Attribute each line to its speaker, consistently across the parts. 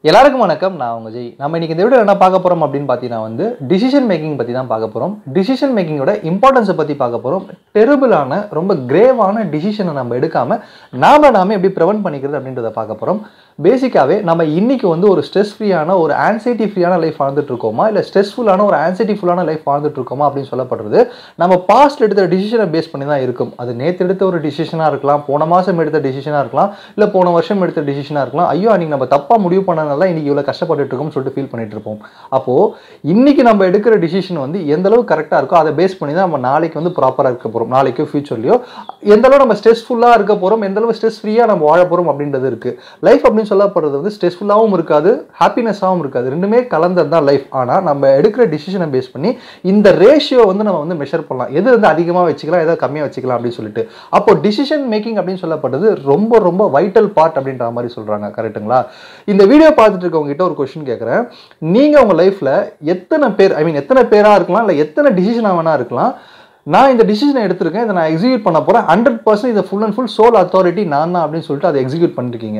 Speaker 1: எல்லாருக்கும் வணக்கம் நான் உங்க ஜெய் நம்ம இன்னைக்கு இந்த வீடியோ என்ன பார்க்க போறோம் அப்படின்னு பார்த்தீங்கன்னா வந்து டிசிஷன் மேக்கிங் பற்றி தான் பார்க்க போறோம் டிசிஷன் மேக்கிங்கோட இம்பார்ட்டன்ஸை பற்றி பார்க்க போறோம் டெரிபிளான ரொம்ப கிரேவான டிசிஷனை நம்ம எடுக்காம நாம நாம எப்படி ப்ரிவென்ட் பண்ணிக்கிறது அப்படின்றத பார்க்க போறோம் பேசிக்காவே நம்ம இன்னைக்கு வந்து ஒரு ஸ்ட்ரெஸ் ஃப்ரீயான ஒரு ஆன்சைட்டி ஃப்ரீயான லைஃப் வாழ்ந்துட்டு இருக்கோமா இல்லை ஸ்ட்ரெஸ்ஃபுல்லான ஒரு ஆன்சைட்டி ஃபுல்லான லைஃப் வாழ்ந்துட்டு இருக்கோமா அப்படின்னு சொல்லப்படுறது நம்ம பாஸ்ட் எடுத்த டிசிஷனை பேஸ் பண்ணி தான் இருக்கும் அது நேற்று எடுத்த ஒரு டிசிஷனாக இருக்கலாம் போன மாதம் எடுத்த டிசிஷனாக இருக்கலாம் இல்லை போன வருஷம் எடுத்த டிசிஷனாக இருக்கலாம் ஐயோ அன்னைக்கு நம்ம தப்பாக முடிவு பண்ணனால தான் இன்னைக்கு இவ்வளோ கஷ்டப்பட்டுட்டு இருக்கோம்னு சொல்லிட்டு ஃபீல் பண்ணிட்டு இருப்போம் அப்போது இன்னைக்கு நம்ம எடுக்கிற டிசிஷன் வந்து எந்த அளவுக்கு கரெக்டாக இருக்கோ அதை பேஸ் பண்ணி தான் நம்ம நாளைக்கு வந்து ப்ராப்பராக இருக்க போகிறோம் நாளைக்கோ ஃபியூச்சர்லையோ எந்த அளவு நம்ம ஸ்ட்ரெஸ்ஃபுல்லாக இருக்க போகிறோம் எந்த அளவு ஸ்ட்ரெஸ் ஃப்ரீயாக நம்ம வாழ போகிறோம் அப்படின்றது இருக்குது லைஃப் அப்படின்னு சொல்லப்படுறது வந்து ஸ்ட்ரெஸ்ஃபுல்லாகவும் இருக்காது ஹாப்பினஸாகவும் இருக்காது ரெண்டுமே கலந்தது தான் லைஃப் ஆனால் நம்ம எடுக்கிற டிசிஷனை பேஸ் பண்ணி இந்த ரேஷியோ வந்து நம்ம வந்து மெஷர் பண்ணலாம் எது வந்து அதிகமாக வச்சுக்கலாம் எதை கம்மியாக வச்சுக்கலாம் அப்படின்னு சொல்லிட்டு அப்போ டிசிஷன் மேக்கிங் அப்படின்னு சொல்லப்பட்டது ரொம்ப ரொம்ப வைட்டல் பார்ட் அப்படின்ற மாதிரி சொல்கிறாங்க கரெக்ட்டுங்களா இந்த வீடியோ பார்த்துட்டு இருக்கவங்க கிட்ட ஒரு கொஸ்டின் கேட்குறேன் நீங்கள் உங்கள் லைஃப்பில் எத்தனை பேர் ஐ மீன் எத்தனை பேராக இருக்கலாம் இல்லை எத்தனை டிசிஷனாக வேணா இருக்கலாம் நான் இந்த டிசிஷனை எடுத்திருக்கேன் இதை நான் எக்ஸிக்யூட் பண்ண போகிறேன் ஹண்ட்ரட் பர்சன்ட் இதை full and full sole authority நான் தான் அப்படின்னு சொல்லிட்டு அதை எக்ஸிக்யூட் பண்ணிருக்கீங்க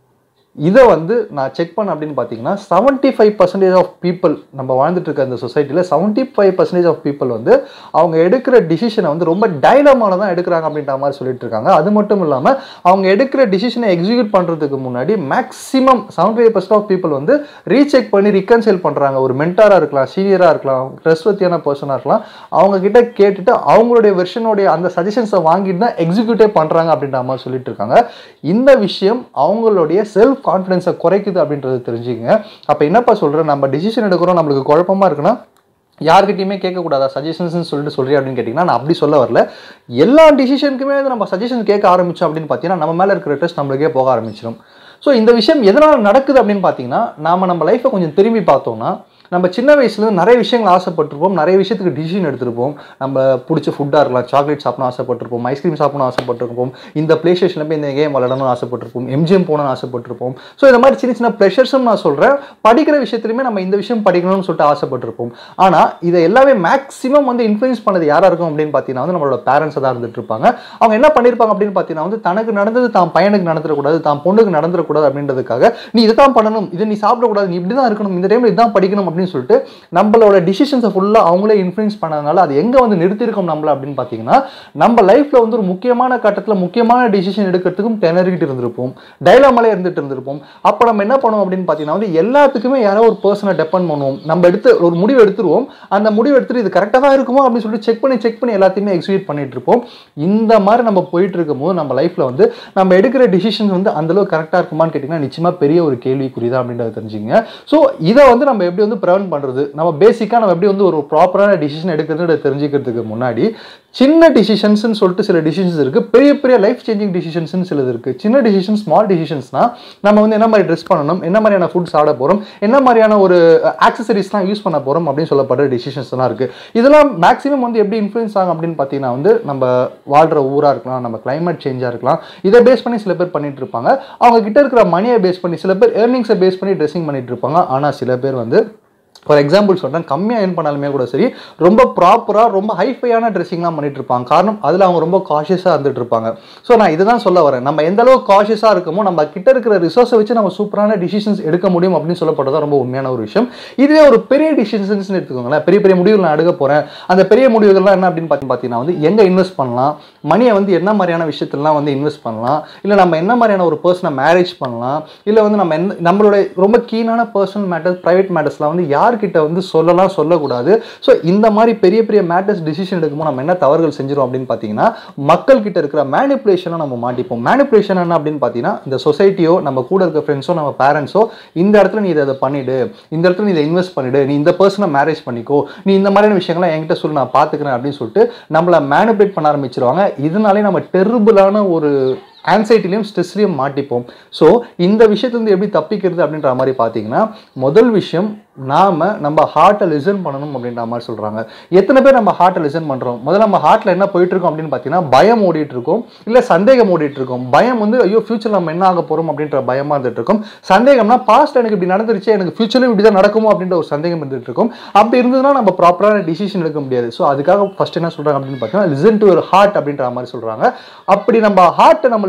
Speaker 1: இதை வந்து நான் செக் பண்ண அப்படின்னு பார்த்தீங்கன்னா seventy five percentage of people நம்ம வாழ்ந்துட்டு இருக்க இந்த சொசைட்டியில் seventy five percentage of people வந்து அவங்க எடுக்கிற டிசிஷனை வந்து ரொம்ப டைலமான தான் எடுக்கிறாங்க அப்படின்ற மாதிரி சொல்லிட்டு இருக்காங்க அது மட்டும் இல்லாமல் அவங்க எடுக்கிற டிசிஷனை எக்ஸிக்யூட் பண்ணுறதுக்கு முன்னாடி maximum seventy five percent of people வந்து ரீசெக் பண்ணி ரிகன்சைல் பண்ணுறாங்க ஒரு மென்டாராக இருக்கலாம் சீனியராக இருக்கலாம் ட்ரெஸ்வத்தியான பர்சனாக இருக்கலாம் அவங்க கிட்ட கேட்டுட்டு அவங்களுடைய வெர்ஷனுடைய அந்த சஜஷன்ஸை வாங்கிட்டு தான் எக்ஸிக்யூட்டே பண்ணுறாங்க அப்படின்ற மாதிரி சொல்லிட்டு இருக்காங்க இந்த விஷயம் அவங்களுடைய செல்ஃப் கான்ஃபிடென்ஸை குறைக்குது அப்படின்றது தெரிஞ்சுக்கங்க அப்போ என்னப்பா சொல்கிறேன் நம்ம டிசிஷன் எடுக்கிறோம் நம்மளுக்கு குழப்பமா இருக்குன்னா யார்கிட்டயுமே கேட்கக்கூடாதா சஜஷன்ஸ்னு சொல்லிட்டு சொல்கிறேன் அப்படின்னு கேட்டிங்கன்னா நான் அப்படி சொல்ல வரல எல்லா டிசிஷனுக்குமே வந்து நம்ம சஜஷன் கேட்க ஆரம்பிச்சோம் அப்படின்னு பார்த்தீங்கன்னா நம்ம மேலே இருக்கிற ட்ரெஸ்ட் நம்மளுக்கே போக ஆரம்பிச்சிடும் ஸோ இந்த விஷயம் எதனால் நடக்குது அப்படின்னு பார்த்தீங்கன்னா நாம நம்ம லைஃப்பை கொஞ்சம் திரும்பி பார்த்தோம்னா நம்ம சின்ன வயசுலேருந்து நிறைய விஷயங்கள் ஆசைப்பட்டிருப்போம் நிறைய விஷயத்துக்கு டிசிஷன் எடுத்திருப்போம் நம்ம பிடிச்ச ஃபுட்டாக இருக்கலாம் சாக்லேட் சாப்பிடணும் ஆசைப்பட்டிருப்போம் ஐஸ்கிரீம் சாப்பிடணும் ஆசைப்பட்டிருப்போம் இந்த பிளே ஸ்டேஷனில் போய் இந்த கேம் விளையாடணும்னு ஆசைப்பட்டிருப்போம் எம்ஜிஎம் போகணும்னு ஆசைப்பட்டிருப்போம் ஸோ இந்த மாதிரி சின்ன சின்ன ப்ரெஷர்ஸும் நான் சொல்கிறேன் படிக்கிற விஷயத்துலையுமே நம்ம இந்த விஷயம் படிக்கணும்னு சொல்லிட்டு ஆசைப்பட்டிருப்போம் ஆனால் இதை எல்லாமே மேக்ஸிமம் வந்து இன்ஃப்ளூயன்ஸ் பண்ணது யாராக இருக்கும் அப்படின்னு பார்த்தீங்கன்னா வந்து நம்மளோட பேரண்ட்ஸாக தான் இருந்துட்டு இருப்பாங்க அவங்க என்ன பண்ணியிருப்பாங்க அப்படின்னு பார்த்தீங்கன்னா வந்து தனக்கு நடந்தது தான் பையனுக்கு நடந்துடக்கூடாது தான் பொண்ணுக்கு நடந்துடக்கூடாது அப்படின்றதுக்காக நீ இதை தான் பண்ணணும் இதை நீ சாப்பிடக்கூடாது நீ இப்படி தான் இருக்கணும் இந்த டைமில் இதுதான் படிக்கணும் அப்படின்னு சொல்லிட்டு நம்மளோட டிசிஷன்ஸை ஃபுல்லாக அவங்களே இன்ஃப்ளூயன்ஸ் பண்ணதுனால அது எங்கே வந்து நிறுத்திருக்கோம் நம்மள அப்படின்னு பார்த்தீங்கன்னா நம்ம லைஃப்பில் வந்து ஒரு முக்கியமான கட்டத்தில் முக்கியமான டிசிஷன் எடுக்கிறதுக்கும் திணறிக்கிட்டு இருந்திருப்போம் டைலாமலே இருந்துட்டு இருந்திருப்போம் அப்போ நம்ம என்ன பண்ணுவோம் அப்படின்னு பார்த்தீங்கன்னா வந்து எல்லாத்துக்குமே யாரோ ஒரு பர்சனை டெப்பன் பண்ணுவோம் நம்ம எடுத்து ஒரு முடிவு எடுத்துருவோம் அந்த முடிவு எடுத்துட்டு இது கரெக்டாக தான் இருக்குமோ அப்படின்னு சொல்லிட்டு செக் பண்ணி செக் பண்ணி எல்லாத்தையுமே எக்ஸிக்யூட் பண்ணிட்டு இருப்போம் இந்த மாதிரி நம்ம போயிட்டு இருக்கும்போது நம்ம லைஃப்பில் வந்து நம்ம எடுக்கிற டிசிஷன் வந்து அந்தளவுக்கு கரெக்டாக இருக்குமான்னு கேட்டிங்கன்னா நிச்சயமாக பெரிய ஒரு கேள்விக்குறி தான் அப்படின்றத தெரிஞ்சுங்க ஸோ இதை வந்து நம்ம எப்படி வந்து ப்ரிவென்ட் பண்ணுறது நம்ம பேசிக்காக நம்ம எப்படி வந்து ஒரு ப்ராப்பரான டிசிஷன் எடுக்கிறதுன்றத தெரிஞ்சுக்கிறதுக்கு முன்னாடி சின்ன டிசிஷன்ஸ்னு சொல்லிட்டு சில டிசிஷன்ஸ் இருக்குது பெரிய பெரிய லைஃப் சேஞ்சிங் டிசிஷன்ஸ்னு சிலது இருக்குது சின்ன டிசிஷன் ஸ்மால் டிசிஷன்ஸ்னா நம்ம வந்து என்ன மாதிரி ட்ரெஸ் பண்ணணும் என்ன மாதிரியான ஃபுட் சாப்பிட போகிறோம் என்ன மாதிரியான ஒரு ஆக்சசரிஸ்லாம் யூஸ் பண்ண போகிறோம் அப்படின்னு சொல்லப்படுற டிசிஷன்ஸ்லாம் இருக்குது இதெல்லாம் மேக்ஸிமம் வந்து எப்படி இன்ஃப்ளூயன்ஸ் ஆகும் அப்படின்னு பார்த்தீங்கன்னா வந்து நம்ம வாழ்கிற ஊராக இருக்கலாம் நம்ம கிளைமேட் சேஞ்சாக இருக்கலாம் இதை பேஸ் பண்ணி சில பேர் பண்ணிட்டு இருப்பாங்க அவங்க கிட்ட இருக்கிற மணியை பேஸ் பண்ணி சில பேர் ஏர்னிங்ஸை பேஸ் பண்ணி ட்ரெஸ்ஸிங் பண்ணிட்டு இருப்பாங்க ஆனால் சில பேர் வந்து ஃபார் எக்ஸாம்பிள் சொல்கிறேன் கம்மியாக ஏர்ன் பண்ணாலுமே கூட சரி ரொம்ப ப்ராப்பராக ரொம்ப ஹைஃபையான ட்ரெஸ்ஸிங்லாம் பண்ணிட்டு இருப்பாங்க காரணம் அதில் அவங்க ரொம்ப காஷியஸாக இருந்துட்டு இருப்பாங்க ஸோ நான் இதை தான் சொல்ல வரேன் நம்ம எந்த அளவுக்கு காஷியஸாக இருக்கமோ நம்ம கிட்ட இருக்கிற ரிசோர்ஸை வச்சு நம்ம சூப்பரான டிசிஷன்ஸ் எடுக்க முடியும் அப்படின்னு சொல்லப்படுறது ரொம்ப உண்மையான ஒரு விஷயம் இதுவே ஒரு பெரிய டிசிஷன்ஸ் எடுத்துக்கோங்களேன் பெரிய பெரிய முடிவுகள் நான் எடுக்க போகிறேன் அந்த பெரிய முடிவுகள்லாம் என்ன அப்படின்னு பார்த்து பார்த்தீங்கன்னா வந்து எங்கே இன்வெஸ்ட் பண்ணலாம் மணியை வந்து என்ன மாதிரியான விஷயத்துலலாம் வந்து இன்வெஸ்ட் பண்ணலாம் இல்லை நம்ம என்ன மாதிரியான ஒரு பர்சனை மேரேஜ் பண்ணலாம் இல்லை வந்து நம்ம எந்த நம்மளுடைய ரொம்ப கீனான பர்சனல் மேட்டர்ஸ் ப்ரைவேட் மேட்டர்ஸ்லாம் வந்து யார்கிட்ட வந்து சொல்லலாம் சொல்லக்கூடாது ஸோ இந்த மாதிரி பெரிய பெரிய மேட்டர்ஸ் டிசிஷன் எடுக்கும்போது நம்ம என்ன தவறுகள் செஞ்சிடும் அப்படின்னு பார்த்தீங்கன்னா மக்கள் கிட்ட இருக்கிற மேனிப்புலேஷனை நம்ம மாட்டிப்போம் மேனிப்புலேஷன் என்ன அப்படின்னு பார்த்தீங்கன்னா இந்த சொசைட்டியோ நம்ம கூட இருக்க ஃப்ரெண்ட்ஸோ நம்ம பேரண்ட்ஸோ இந்த இடத்துல நீ இதை இதை பண்ணிடு இந்த இடத்துல நீ இதை இன்வெஸ்ட் பண்ணிடு நீ இந்த பர்சனை மேரேஜ் பண்ணிக்கோ நீ இந்த மாதிரியான விஷயங்கள்லாம் என்கிட்ட சொல்லி நான் பார்த்துக்கிறேன் அப்படின்னு சொல்லிட்டு நம்மளை மேனிப்புலேட் பண்ண ஆரம்பிச்சிருவாங்க இதனாலே நம்ம டெர்பிளான ஒரு ஆன்சைட்டிலையும் ஸ்ட்ரெஸ்லையும் மாட்டிப்போம் ஸோ இந்த விஷயத்துலேருந்து எப்படி தப்பிக்கிறது அப்படின்ற மாதிரி பார்த்தீங்கன்னா முதல் விஷயம் நாம நம்ம ஹார்ட்டை லிசன் பண்ணணும் அப்படின்ற மாதிரி சொல்கிறாங்க எத்தனை பேர் நம்ம ஹார்ட்டை லிசன் பண்ணுறோம் முதல்ல நம்ம ஹார்ட்டில் என்ன போயிட்டு இருக்கோம் அப்படின்னு பார்த்தீங்கன்னா பயம் ஓடிட்டு இருக்கோம் இல்லை சந்தேகம் ஓடிட்டு இருக்கோம் பயம் வந்து ஐயோ ஃபியூச்சர் நம்ம என்ன ஆக போகிறோம் அப்படின்ற பயமாக இருந்துட்டு இருக்கும் சந்தேகம்னா பாஸ்ட் எனக்கு இப்படி நடந்துருச்சு எனக்கு ஃபியூச்சர்லையும் இப்படி தான் நடக்குமோ அப்படின்ற ஒரு சந்தேகம் இருந்துட்டு இருக்கும் அப்படி இருந்ததுன்னா நம்ம ப்ராப்பரான டிசிஷன் எடுக்க முடியாது ஸோ அதுக்காக ஃபர்ஸ்ட் என்ன சொல்கிறாங்க அப்படின்னு பார்த்தீங்கன்னா லிசன் டு யுவர் ஹார்ட் அப்படின்ற மாதிரி சொல்கிறாங்க அப்படி நம்ம ஹார்ட்டை நம்ம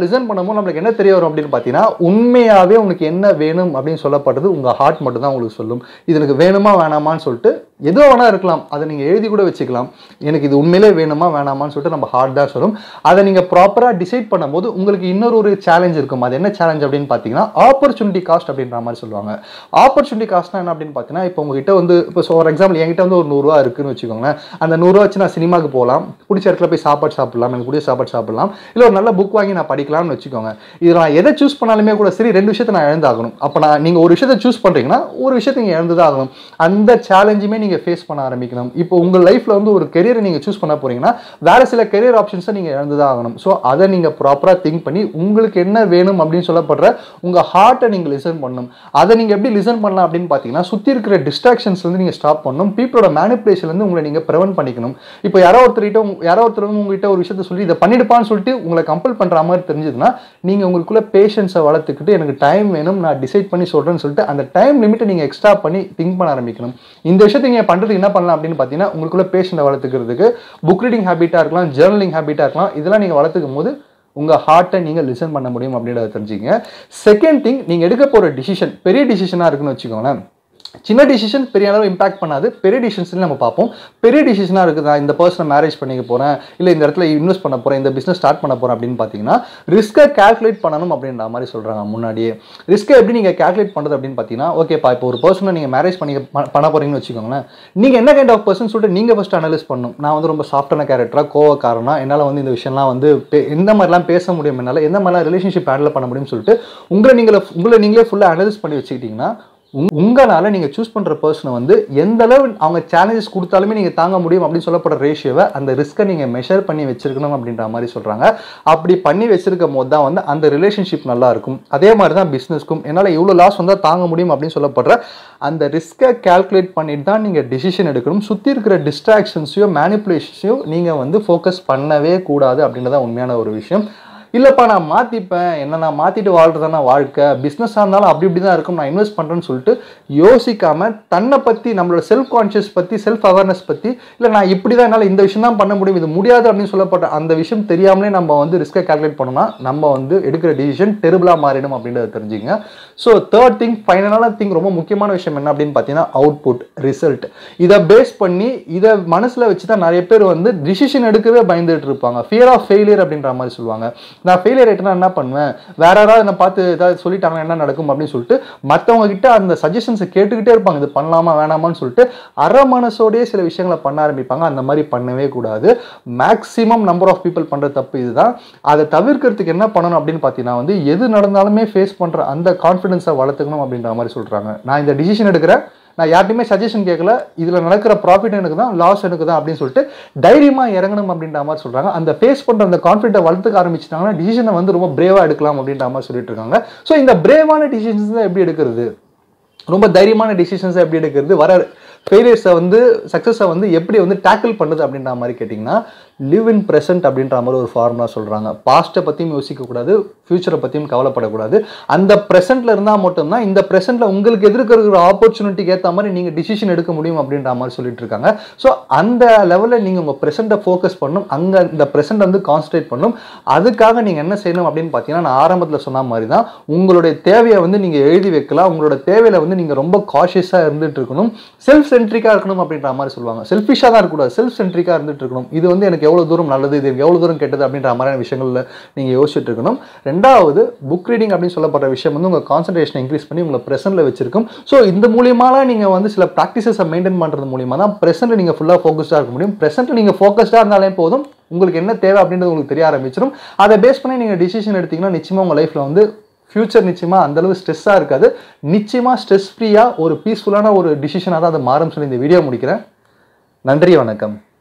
Speaker 1: லிசன் பண்ணும்போது நம்மளுக்கு என்ன தெரிய வரும் அப்படின்னு பார்த்தீங்கன்னா உண்மையாகவே உங்களுக்கு என்ன வேணும் அப்படின்னு சொல்லப்படுறது உங்கள் ஹார்ட் மட்டும் தான் உங்களுக்கு சொல்லும் இது எனக்கு வேணுமா வேணாமான்னு சொல்லிட்டு எதோ வேணா இருக்கலாம் அதை நீங்கள் எழுதி கூட வச்சுக்கலாம் எனக்கு இது உண்மையிலே வேணுமா வேணாமான்னு சொல்லிட்டு நம்ம ஹார்ட் தான் சொல்லும் அதை நீங்கள் ப்ராப்பராக டிசைட் பண்ணும்போது உங்களுக்கு இன்னொரு ஒரு சேலஞ்ச் இருக்கும் அது என்ன சேலஞ்ச் அப்படின்னு பார்த்தீங்கன்னா ஆப்பர்ச்சுனிட்டி காஸ்ட் அப்படின்ற மாதிரி சொல்லுவாங்க ஆப்பர்ச்சுனிட்டி காஸ்ட்னா என்ன அப்படின்னு பார்த்தீங்கன்னா இப்போ உங்ககிட்ட வந்து இப்போ ஃபார் எக்ஸாம்பிள் என்கிட்ட வந்து ஒரு நூறுரூவா இருக்குன்னு வச்சுக்கோங்களேன் அந்த நூறுரூவா வச்சு நான் சினிமாக்கு போகலாம் பிடிச்ச இடத்துல போய் சாப்பாடு சாப்பிடலாம் எனக்கு பிடிச்ச சாப்பாடு சாப்பிடலாம் இல்லை ஒரு நல்ல புக் வாங்கி நான் படிக்கலாம்னு வச்சுக்கோங்க இதில் நான் எதை சூஸ் பண்ணாலுமே கூட சரி ரெண்டு விஷயத்தை நான் இழந்தாகணும் அப்போ நான் நீங்கள் ஒரு விஷயத்தை சூஸ் பண்ணுறீங்கன்னா ஒரு விஷயத்தை நீங்கள் இழந்து தான் ஆகணும் அந்த சேலஞ்சுமே நீங்கள் ஃபேஸ் பண்ண ஆரம்பிக்கணும் இப்போ உங்கள் லைஃப்பில் வந்து ஒரு கெரியரை நீங்கள் சூஸ் பண்ண போறீங்கன்னா வேறு சில கெரியர் ஆப்ஷன்ஸை நீங்கள் இழந்து தான் ஆகணும் ஸோ அதை நீங்கள் ப்ராப்பராக திங்க் பண்ணி உங்களுக்கு என்ன வேணும் அப்படின்னு சொல்லப்படுற உங்கள் ஹார்ட்டை நீங்கள் லிசன் பண்ணணும் அதை நீங்கள் எப்படி லிசன் பண்ணலாம் அப்படின்னு பார்த்தீங்கன்னா சுற்றி இருக்கிற டிஸ்ட்ராக்ஷன்ஸ் வந்து நீங்கள் ஸ்டாப் பண்ணணும் பீப்புளோட மேனிப்புலேஷன்லேருந்து உங்களை நீங்கள் ப்ரிவென்ட் பண்ணிக்கணும் இப்போ யாரோ ஒருத்தர்கிட்ட உங்க- யாரோ ஒருத்தர் வந்து உங்ககிட்ட ஒரு விஷயத்த சொல்லி இதை பண்ணிடுப்பான்னு சொல்லிட்டு உங்களை கம்பல் பண்ணுற மாதிரி தெரிஞ்சதுன்னா நீங்கள் உங்களுக்குள்ள பேஷன்ஸை வளர்த்துக்கிட்டு எனக்கு டைம் வேணும் நான் டிசைட் பண்ணி சொல்கிறேன்னு சொல்லிட்டு அந்த டைம் லிமிட்டை நீங்கள் எக்ஸ்ட்ரா பண்ணி திங்க் பண்ண ஆரம்பிக்கணும் இந்த விஷயத்தை நீங்கள் பண்ணுறதுக்கு என்ன பண்ணலாம் அப்படின்னு பார்த்தீங்கன்னா உங்களுக்குள்ள பேஷண்ட்டை வளர்த்துக்கிறதுக்கு புக் ரீடிங் ஹேபிட்டாக இருக்கலாம் ஜேர்னலிங் ஹேபிட்டாக இருக்கலாம் இதெல்லாம் நீங்கள் வளர்த்துக்கும் போது உங்கள் ஹார்ட்டை நீங்கள் லிசன் பண்ண முடியும் அப்படின்றத தெரிஞ்சுங்க செகண்ட் திங் நீங்கள் எடுக்க போகிற டிசிஷன் பெரிய டிசிஷனாக இருக்குன்னு வச்சுக்கோங்களேன் சின்ன டிசிஷன் பெரிய அளவு இம்பாக்ட் பண்ணாது பெரிய டிசிஷன்ஸ் நம்ம பார்ப்போம் பெரிய டிசிஷனாக இருக்குது நான் இந்த பர்சனை மேரேஜ் பண்ணிக்க போகிறேன் இல்லை இந்த இடத்துல இன்வெஸ்ட் பண்ண போகிறேன் இந்த பிஸ்னஸ் ஸ்டார்ட் பண்ண போகிறேன் அப்படின்னு பார்த்தீங்கன்னா ரிஸ்க்கை கால்குலேட் பண்ணணும் அப்படின்ற மாதிரி சொல்கிறாங்க முன்னாடியே ரிஸ்க்கை எப்படி நீங்கள் கால்குலேட் பண்ணுறது அப்படின்னு பார்த்தீங்கன்னா ஓகேப்பா இப்போ ஒரு பர்சனை நீங்கள் மேரேஜ் பண்ணி பண்ண போகிறீங்கன்னு வச்சுக்கோங்களேன் நீங்கள் என்ன கைண்ட் ஆஃப் பர்சன் சொல்லிட்டு நீங்கள் ஃபஸ்ட் அனலைஸ் பண்ணணும் நான் வந்து ரொம்ப சாஃப்டான கேரக்டராக கோவக்காரனா என்னால் வந்து இந்த விஷயம்லாம் வந்து பே- எந்த மாதிரிலாம் பேச முடியும் என்னால் எந்த மாதிரிலாம் ரிலேஷன்ஷிப் ஹேண்டில் பண்ண முடியும்னு சொல்லிட்டு உங்களை நீங்களே உங்களை நீங்களே ஃபுல்லாக அனலைஸ் பண்ணி வச்சுக்கிட்டிங்கன்னா உங்- உங்களால நீங்க சூஸ் பண்ற பர்சனை வந்து எந்த அளவு அவங்க சேலஞ்சஸ் கொடுத்தாலுமே நீங்க தாங்க முடியும் அப்படின்னு சொல்லப்படுற ரேஷியோவை அந்த ரிஸ்க்கை நீங்க மெஷர் பண்ணி வச்சிருக்கணும் அப்படின்ற மாதிரி சொல்றாங்க அப்படி பண்ணி வச்சிருக்கும் போது தான் வந்து அந்த ரிலேஷன்ஷிப் நல்லா இருக்கும் அதே மாதிரி தான் பிஸ்னஸ்க்கும் என்னால் இவ்வளோ லாஸ் வந்தால் தாங்க முடியும் அப்படின்னு சொல்லப்படுற அந்த ரிஸ்க்கை கால்குலேட் பண்ணிட்டு தான் நீங்கள் டிசிஷன் எடுக்கணும் சுற்றி இருக்கிற டிஸ்ட்ராக்ஷன்ஸையோ மேனிப்புலேஷன்ஸையோ நீங்கள் வந்து ஃபோக்கஸ் பண்ணவே கூடாது அப்படின்றதான் உண்மையான ஒரு விஷயம் இல்லைப்பா நான் மாற்றிப்பேன் என்ன நான் மாற்றிட்டு வாழ்றதான வாழ்க்கை பிஸ்னஸாக இருந்தாலும் அப்படி இப்படி தான் இருக்கும் நான் இன்வெஸ்ட் பண்ணுறேன்னு சொல்லிட்டு யோசிக்காம தன்னை பற்றி நம்மளோட செல்ஃப் கான்ஷியஸ் பற்றி செல்ஃப் அவேர்னஸ் பற்றி இல்லை நான் இப்படி தான் என்னால் இந்த விஷயம் தான் பண்ண முடியும் இது முடியாது அப்படின்னு சொல்லப்பட்ட அந்த விஷயம் தெரியாமலே நம்ம வந்து ரிஸ்க்கை கால்குலேட் பண்ணோம்னா நம்ம வந்து எடுக்கிற டிசிஷன் டெரிபிளாக மாறிடும் அப்படின்றத தெரிஞ்சுங்க ஸோ தேர்ட் திங் ஃபைனலான திங் ரொம்ப முக்கியமான விஷயம் என்ன அப்படின்னு பார்த்தீங்கன்னா அவுட்புட் ரிசல்ட் இதை பேஸ் பண்ணி இதை மனசில் வச்சு தான் நிறைய பேர் வந்து டிசிஷன் எடுக்கவே பயந்துட்டு இருப்பாங்க ஃபியர் ஆஃப் ஃபெயிலியர் அப்படின்ற மாதிரி சொல்லுவாங்க நான் ஃபெயிலியர் ஆயிட்டேன்னா என்ன பண்ணுவேன் வேற யாராவது என்ன பார்த்து ஏதாவது சொல்லிட்டாங்கன்னா என்ன நடக்கும் அப்படின்னு சொல்லிட்டு மற்றவங்க கிட்ட அந்த சஜஷன்ஸை கேட்டுக்கிட்டே இருப்பாங்க இது பண்ணலாமா வேணாமான்னு சொல்லிட்டு அரை மனசோடயே சில விஷயங்களை பண்ண ஆரம்பிப்பாங்க அந்த மாதிரி பண்ணவே கூடாது மேக்ஸிமம் நம்பர் ஆஃப் பீப்புள் பண்ணுற தப்பு இதுதான் அதை தவிர்க்கிறதுக்கு என்ன பண்ணணும் அப்படின்னு பார்த்தீங்கன்னா வந்து எது நடந்தாலுமே ஃபேஸ் பண்ணுற அந்த கான்ஃபிடென்ஸை வளர்த்துக்கணும் அப்படின்ற மாதிரி சொல்கிறாங்க நான் இந்த டிசிஷன் எடுக்கிறேன் நான் யார்ட்டையுமே சஜஷன் கேட்கல இதில் நடக்கிற ப்ராஃபிட் எனக்கு தான் லாஸ் எனக்கு தான் அப்படின்னு சொல்லிட்டு தைரியமாக இறங்கணும் அப்படின்ற மாதிரி சொல்கிறாங்க அந்த ஃபேஸ் பண்ணுற அந்த கான்ஃபிடென்ட்டை வளர்த்துக்க ஆரம்பிச்சிட்டாங்கன்னா டிசிஷனை வந்து ரொம்ப பிரேவாக எடுக்கலாம் அப்படின்ற மாதிரி சொல்லிட்டு இருக்காங்க ஸோ இந்த பிரேவான டிசிஷன்ஸ் தான் எப்படி எடுக்கிறது ரொம்ப தைரியமான டிசிஷன்ஸை எப்படி எடுக்கிறது வர ஃபெயிலியர்ஸை வந்து சக்ஸஸை வந்து எப்படி வந்து டேக்கிள் பண்ணுது அப்படின்ற மாதிரி கேட்டிங்கன்னா லிவ் இன் present அப்படின்ற மாதிரி ஒரு ஃபார்முலா சொல்கிறாங்க பாஸ்ட்டை பற்றியும் யோசிக்கக்கூடாது ஃப்யூச்சரை பற்றியும் கவலைப்படக்கூடாது அந்த ப்ரெசென்ட்டில் இருந்தால் மட்டும்தான் இந்த ப்ரெசென்ட்டில் உங்களுக்கு எதிர்க்க இருக்கிற ஆப்பர்ச்சுனிட்டிக்கு ஏற்ற மாதிரி நீங்கள் டிசிஷன் எடுக்க முடியும் அப்படின்ற மாதிரி சொல்லிட்டு இருக்காங்க ஸோ அந்த லெவலில் நீங்கள் உங்கள் ப்ரெசென்ட்டை ஃபோக்கஸ் பண்ணணும் அங்கே இந்த ப்ரெசென்ட் வந்து கான்சன்ட்ரேட் பண்ணணும் அதுக்காக நீங்கள் என்ன செய்யணும் அப்படின்னு பார்த்தீங்கன்னா நான் ஆரம்பத்தில் சொன்ன மாதிரி தான் உங்களுடைய தேவையை வந்து நீங்கள் எழுதி வைக்கலாம் உங்களோட தேவையில வந்து நீங்கள் ரொம்ப காஷியஸாக இருந்துட்டு இருக்கணும் செல்ஃப் சென்ட்ரிக்காக இருக்கணும் அப்படின்ற மாதிரி சொல்லுவாங்க செல்ஃபிஷாக தான் இருக்கக்கூடாது செல்ஃப் சென்ட்ரிக்காக இருந்துட்டு இருக்கணும் இது வந்து எனக்கு எவ்வளோ தூரம் நல்லது இது எனக்கு எவ்வளோ தூரம் கெட்டது அப்படின்ற மாதிரியான விஷயங்களில் நீங்கள் யோசிச்சுட்டு இருக்கணும் ரெண்டாவது புக் ரீடிங் அப்படின்னு சொல்லப்படுற விஷயம் வந்து உங்கள் கான்சன்ட்ரேஷனை இன்க்ரீஸ் பண்ணி உங்களை ப்ரெசென்ட்டில் வச்சிருக்கும் ஸோ இந்த மூலியமாலாம் நீங்கள் வந்து சில ப்ராக்டிசஸை மெயின்டைன் பண்ணுறது மூலியமாக தான் ப்ரெசென்ட்டில் நீங்கள் ஃபுல்லாக ஃபோக்கஸ்டாக இருக்க முடியும் ப்ரெசென்ட்டில் நீங்கள் ஃபோக்கஸ்டாக இருந்தாலே போதும் உங்களுக்கு என்ன தேவை அப்படின்றது உங்களுக்கு தெரிய ஆரம்பிச்சிடும் அதை பேஸ் பண்ணி நீங்கள் டிசிஷன் எடுத்தீங்கன்னா நிச்சயமாக உங்கள் லைஃப்பில் வந்து ஃப்யூச்சர் நிச்சயமாக அந்தளவு ஸ்ட்ரெஸ்ஸாக இருக்காது நிச்சயமாக ஸ்ட்ரெஸ் ஃப்ரீயாக ஒரு பீஸ்ஃபுல்லான ஒரு டிசிஷனாக தான் அது மாறும் சொல்லி இந்த வீடியோ முடிக்கிறேன் நன்றி வணக்கம்